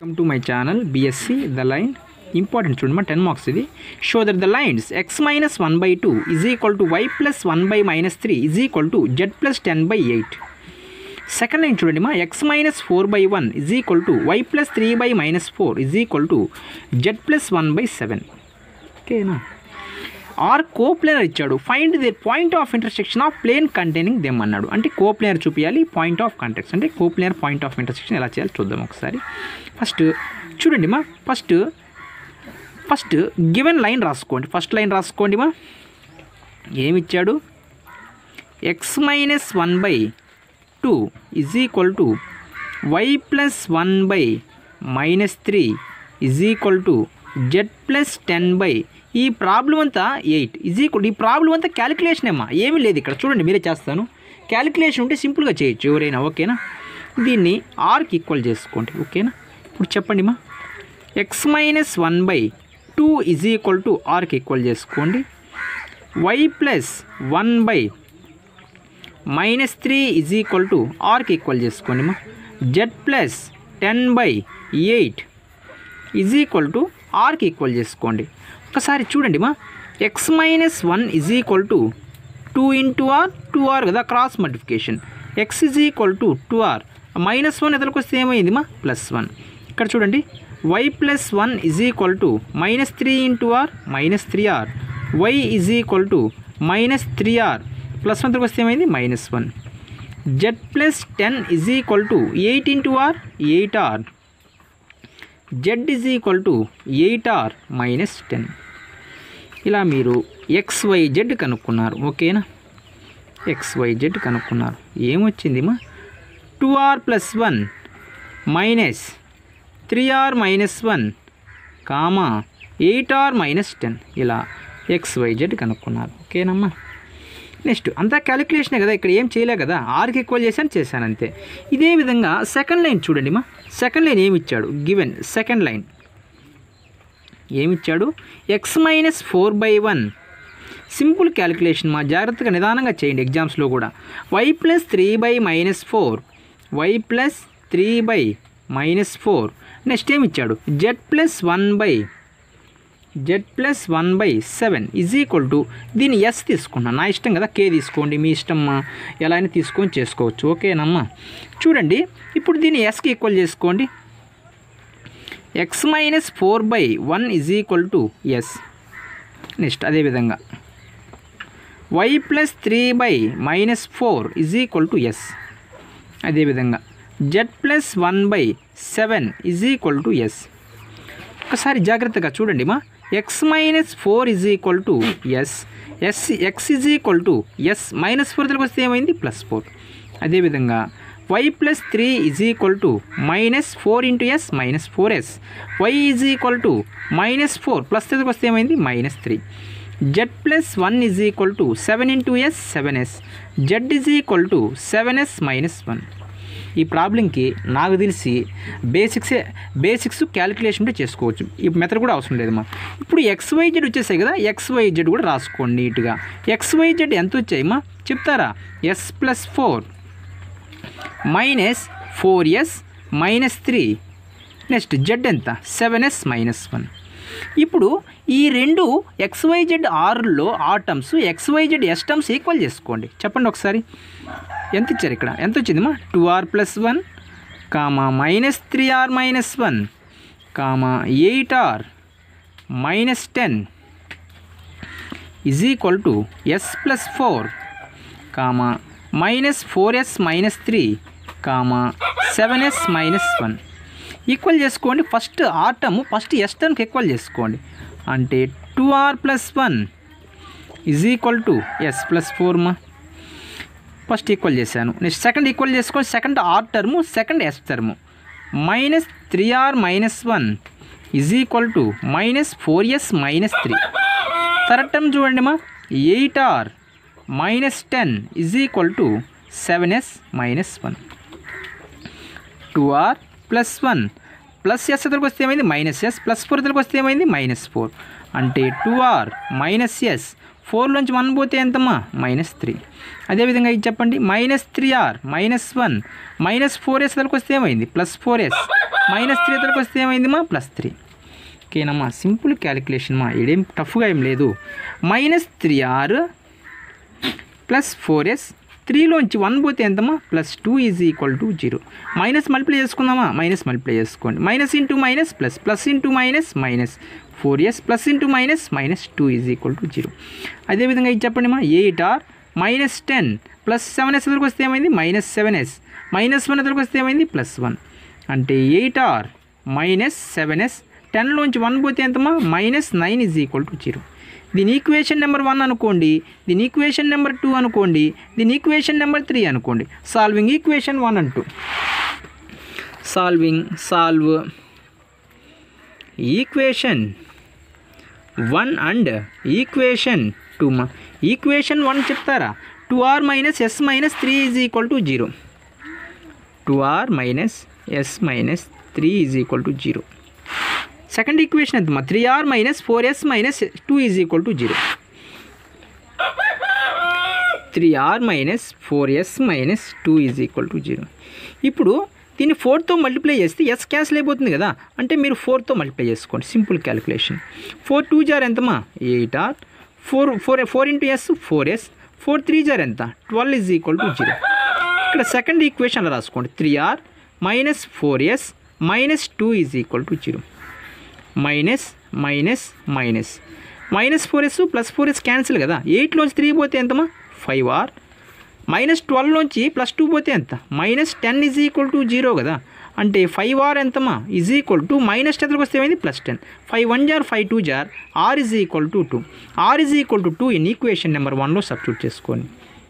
welcome to my channel BSc the line important చూడండి మా ten marks ఇది show that the lines x minus one by two is equal to y plus one by minus three is equal to z plus ten by eight second line చూడండి మా x minus four by one is equal to y plus three by minus four is equal to z plus one by seven ఓకేనా are coplanar ఇచ్చాడు find the point of intersection of plane containing them అన్నాడు అంటే కోప్లేనర్ చూపించాలి point of contacts అంటే కోప్లేనర్ point of intersection ఎలా చేయాలి చూద్దాం ఒకసారి ఫస్ట్ చూడండి మా ఫస్ట్ ఫస్ట్ గివెన్ లైన్ రాసుకోండి ఫస్ట్ లైన్ రాసుకోండి మా ఏమిచ్చాడు x minus one by two is equal to y plus one by minus three is equal to z plus ten by ఈ ప్రాబ్లం అంతా ఎయిట్ ఇజ్ ఈక్వల్ ఈ problem అంతా calculation అమ్మా ఏమీ లేదు ఇక్కడ చూడండి మీరే చేస్తాను క్యాలిక్యులేషన్ ఉంటే సింపుల్గా చేయొచ్చు ఎవరైనా ఓకేనా దీన్ని ఆర్కి ఈక్వల్ చేసుకోండి ఓకేనా ఇప్పుడు చెప్పండి మా x minus one by two is equal to ఆర్కి ఈక్వల్ చేసుకోండి y plus one by minus three is equal to ఆర్కి ఈక్వల్ చేసుకోండి మా z plus ten by eight is equal to ఆర్కి ఈక్వల్ చేసుకోండి ఒకసారి చూడండి మా x minus one is equal to two into r two r కదా cross multiplication x is equal to two r minus one ఎదురుకు వస్తే ఏమైంది మా ప్లస్ వన్ ఇక్కడ చూడండి y plus one is equal to minus three into r minus three r y is equal to minus three r plus one వస్తే ఏమైంది minus one z plus ten is equal to eight into r eight r z is equal to eight r minus ten ఇలా మీరు X y z కనుక్కున్నారు ఓకేనా X y z కనుక్కున్నారు ఏమొచ్చింది మా two r plus one minus three r minus one comma eight r minus ten ఇలా x y z కనుక్కున్నారు ఓకేనమ్మా నెక్స్ట్ అంతా క్యాలిక్యులేషనే కదా ఇక్కడ ఏం చేయలే కదా ఆర్కి ఈక్వల్ చేశాను చేశాను అంతే ఇదే విధంగా సెకండ్ లైన్ చూడండి మా సెకండ్ లైన్ ఏమి ఇచ్చాడు గివెన్ సెకండ్ లైన్ ఏమిచ్చాడు x minus four by one simple calculation మా జాగ్రత్తగా నిదానంగా చేయండి ఎగ్జామ్స్లో కూడా y plus three by minus four y plus three by minus four next ఏమి ఇచ్చాడు z plus one by z plus one by seven is equal to దీన్ని s తీసుకున్నాను నా ఇష్టం కదా కే తీసుకోండి మీ ఇష్టం ఎలా అయినా తీసుకొని చేసుకోవచ్చు ఓకేనమ్మా చూడండి ఇప్పుడు దీన్ని ఎస్కి ఈక్వల్ చేసుకోండి x minus four by one is equal to s next అదేవిధంగా y plus three by minus four is equal to s అదేవిధంగా z plus one by seven is equal to s ఒకసారి జాగ్రత్తగా చూడండి మా x minus four is equal to s s x is equal to s minus four దగ్గరకు వస్తే ఏమైంది plus four అదేవిధంగా y plus three is equal to minus four into s minus four s y is equal to minus four plus దగ్గరకు వస్తే ఏమైంది minus three z plus one is equal to seven into s seven s z is equal to seven s minus one ఈ ప్రాబ్లంకి నాకు తెలిసి బేసిక్సే basics calculation కూడా చేసుకోవచ్చు ఈ మెథడ్ కూడా అవసరం లేదమ్మా ఇప్పుడు ఎక్స్వైజెడ్ వచ్చేసాయి కదా ఎక్స్వైజెడ్ కూడా రాసుకోండి నీట్గా ఎక్స్వైజెడ్ ఎంత వచ్చాయమ్మా చెప్తారా s plus four minus four s minus three next z ఎంత సెవెన్ ఎస్ మైనస్ వన్ ఇప్పుడు ఈ రెండు ఎక్స్వైజెడ్ ఆర్లో ఆ terms x y z s terms equal చేసుకోండి చెప్పండి ఒకసారి ఎంత ఇచ్చారు ఇక్కడ ఎంత వచ్చిందమ్మా two r plus one comma minus three r minus one comma eight r minus ten is equal to s plus four comma minus four s minus three comma seven s minus one equal చేసుకోండి first r term first s టర్మ్కి equal చేసుకోండి అంటే two r plus one is equal to s plus four మా first equal చేశాను next second equal చేసుకొని second r term second s term minus three r minus one is equal to minus four s minus three third term చూడండి మా eight r minus ten is equal to seven s minus one two r plus one plus s ఎదురుకు వస్తే ఏమైంది minus s plus four ఎదురుకు వస్తే ఏమైంది minus four అంటే two r minus s ఫోర్లోంచి one పోతే ఎంతమ్మా మైనస్ త్రీ అదేవిధంగా ఇది చెప్పండి minus three r minus one minus four s వరకు వస్తే ఏమైంది plus four s minus three వరకు వస్తే ఏమైందిమా ప్లస్ త్రీ ఓకేనమ్మా సింపుల్ క్యాలిక్యులేషన్ మా ఇదేం టఫ్గా ఏం లేదు minus three r plus four s త్రీలోంచి వన్ పోతే ఎంతమ్మా plus two is equal to zero minus multiply చేసుకుందామా మైనస్ మల్టిప్లై చేసుకోండి minus into minus plus plus into minus minus four s plus into minus minus two is equal to zero అదేవిధంగా ఇది చెప్పండి మా eight r minus ten plus seven s వరకు వస్తే ఏమైంది minus seven s minus one వరకు వస్తే ఏమైంది ప్లస్ వన్ అంటే eight r minus seven s టెన్లోంచి వన్ పోతే ఎంతమా minus nine is equal to zero దీని ఈక్వేషన్ నెంబర్ వన్ అనుకోండి దీని ఈక్వేషన్ నెంబర్ టూ అనుకోండి దీని ఈక్వేషన్ నెంబర్ త్రీ అనుకోండి solving equation one and two solving solve equation one and equation two మా ఈక్వేషన్ వన్ చెప్తారా two r minus s minus three is equal to zero two r minus s minus three is equal to zero second equation ఎంతమా three r minus four s minus two is equal to zero three r minus four s minus two is equal to zero ఇప్పుడు దీన్ని ఫోర్తో multiply చేస్తే s cancel అయిపోతుంది కదా అంటే మీరు ఫోర్తో మల్టిప్లై చేసుకోండి simple calculation four two are ఎంతమా eight r four four four into s four s four three are ఎంత twelve is equal to zero ఇక్కడ సెకండ్ ఈక్వేషన్ అలా రాసుకోండి three r minus four s minus two is equal to zero minus minus minus minus four s plus four s cancel కదా ఎయిట్లోంచి three పోతే ఎంతమా five r minus ట్వెల్వ్లోంచి plus two పోతే ఎంత minus ten is equal to zero కదా అంటే five r ఎంతమా is equal to minus టెన్కి వస్తే ఏమైంది plus ten five one are five two are r is equal to two r is equal to two in equation number వన్లో substitute చేసుకోండి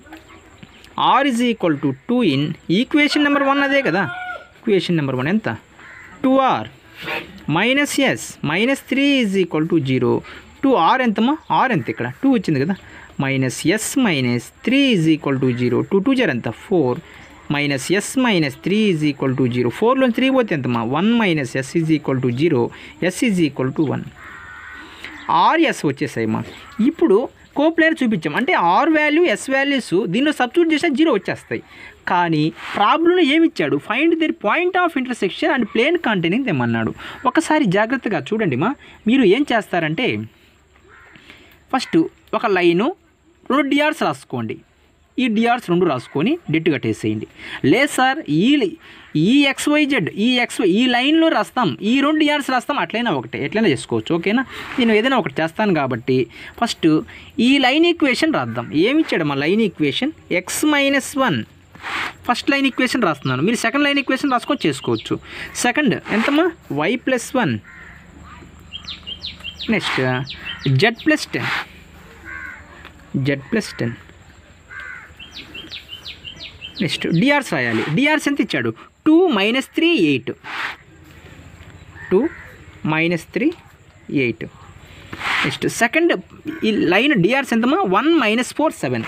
r is equal to two in equation number one అదే కదా equation number one ఎంత two r minus s minus three is equal to zero two r ఎంతమా r ఎంత ఇక్కడ two వచ్చింది కదా minus s minus three is equal to zero two two are ఎంత four minus s minus three is equal to zero ఫోర్లో three పోతే ఎంతమా one minus s is equal to zero s is equal to one r s వచ్చేసాయమ్మా ఇప్పుడు coplanar చూపించాం అంటే r value s values దీనిలో substitute చేస్తే జీరో వచ్చేస్తాయి కానీ ప్రాబ్లంలో ఏమి ఇచ్చాడు find the point of intersection and plane containing తెమ్మన్నాడు ఒకసారి జాగ్రత్తగా చూడండి మా మీరు ఏం చేస్తారంటే ఫస్ట్ ఒక లైను రెండు డిఆర్స్ రాసుకోండి ఈ డిఆర్స్ రెండు రాసుకొని డెట్ కట్టేసేయండి లేదు సార్ ఈ ఈ ఎక్స్వైజెడ్ ఈ ఎక్స్ ఈ లైన్లో రాస్తాం ఈ రెండు డిఆర్స్ రాస్తాం అట్లయినా ఒకటే ఎట్లయినా చేసుకోవచ్చు ఓకేనా నేను ఏదైనా ఒకటి చేస్తాను కాబట్టి ఫస్ట్ ఈ లైన్ ఈక్వేషన్ రాద్దాం ఏమి ఇచ్చాడు మా line equation x minus one first line equation రాస్తున్నాను మీరు సెకండ్ లైన్ ఈక్వేషన్ రాసుకొని చేసుకోవచ్చు సెకండ్ ఎంతమ్మా y plus one next z plus ten z plus ten next DRs రాయాలి డిఆర్స్ ఎంత ఇచ్చాడు two minus three eight two minus three eight next second ఈ line DRs ఎంతమా one minus four seven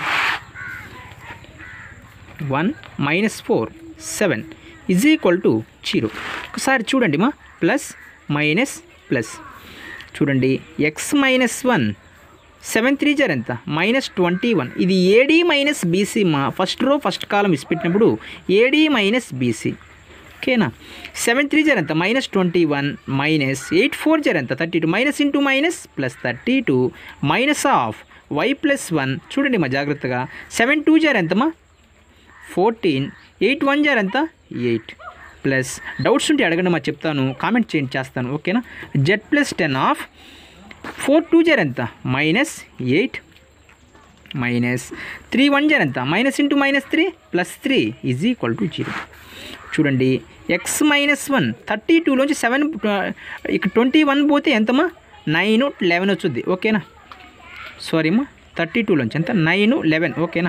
one minus four seven is equal to zero ఒకసారి చూడండి మా plus minus plus చూడండి x minus one seven three are ఎంత minus twenty one ఇది AD minus BC మా first row first column ఇచ్చిపెట్టినప్పుడు AD minus BC ఓకేనా seven three are ఎంత minus twenty one minus eight four are ఎంత thirty two minus into minus plus thirty two minus of y plus one చూడండి మా జాగ్రత్తగా seven two are ఎంతమా fourteen eight one are ఎంత eight plus doubts ఉంటే అడగండి మా చెప్తాను కామెంట్ చేయండి చేస్తాను ఓకేనా z plus ten of four two are ఎంత minus eight minus three one are ఎంత minus into minus three plus three is equal to zero చూడండి ఎక్స్ మైనస్ వన్ థర్టీ టూలోంచి సెవెన్ ఇక ట్వంటీ వన్ పోతే ఎంతమా నైన్ లెవెన్ వచ్చుద్ది ఓకేనా sorry అమ్మా thirty టూలోంచి ఎంత నైన్ లెవెన్ ఓకేనా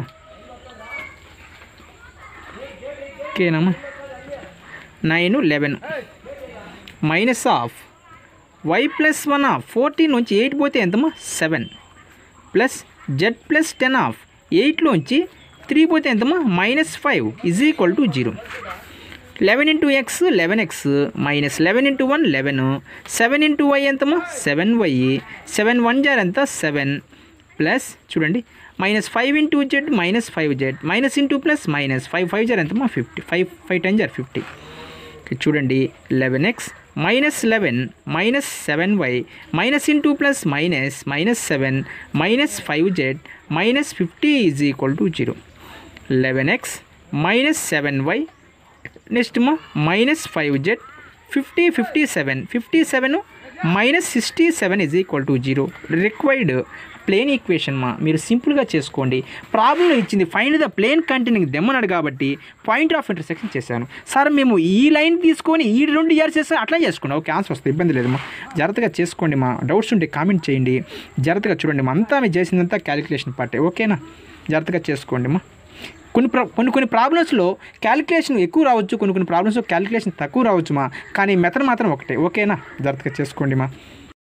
ఓకేనమ్మా nine eleven minus of y plus one of fourteen నుంచి ఎయిట్ పోతే ఎంతమ్మా seven plus z plus ten of ఎయిట్లోంచి త్రీ పోతే ఎంతమ్మా minus five is equal to zero eleven into x eleven x minus eleven into one eleven seven into y ఎంతమ్మా seven y seven one are ఎంత seven plus చూడండి minus five into z minus five z minus into plus minus five five జర్ ఎంతమా fifty five five ten are fifty చూడండి eleven x minus eleven minus seven y minus into plus minus minus seven minus five z minus fifty is equal to zero eleven x minus seven y next మా minus five z fifty fifty seven fifty seven minus sixty seven is equal to zero required plane equation మా మీరు సింపుల్గా చేసుకోండి ప్రాబ్లంలో ఇచ్చింది find the plane containing దెమ్మన్నాడు కాబట్టి point of intersection చేశాను సార్ మేము ఈ లైన్ తీసుకొని ఈ రెండు ఇయర్స్ చేస్తే అట్లా చేసుకోండి ఓకే ఆన్సర్ వస్తుంది ఇబ్బంది లేదు మా జాగ్రత్తగా చేసుకోండి మా డౌట్స్ ఉంటే కామెంట్ చేయండి జాగ్రత్తగా చూడండి మా అంతా మీరు చేసిందంతా క్యాలిక్యులేషన్ పార్టే ఓకేనా జాగ్రత్తగా చేసుకోండి మా కొన్ని ప్ర కొన్ని కొన్ని ప్రాబ్లమ్స్లో క్యాలిక్యులేషన్ ఎక్కువ రావచ్చు కొన్ని కొన్ని ప్రాబ్లమ్స్లో క్యాలిక్యులేషన్ తక్కువ రావచ్చు మా కానీ మెథడ్ మాత్రం ఒకటే ఓకేనా జాగ్రత్తగా చేసుకోండి మా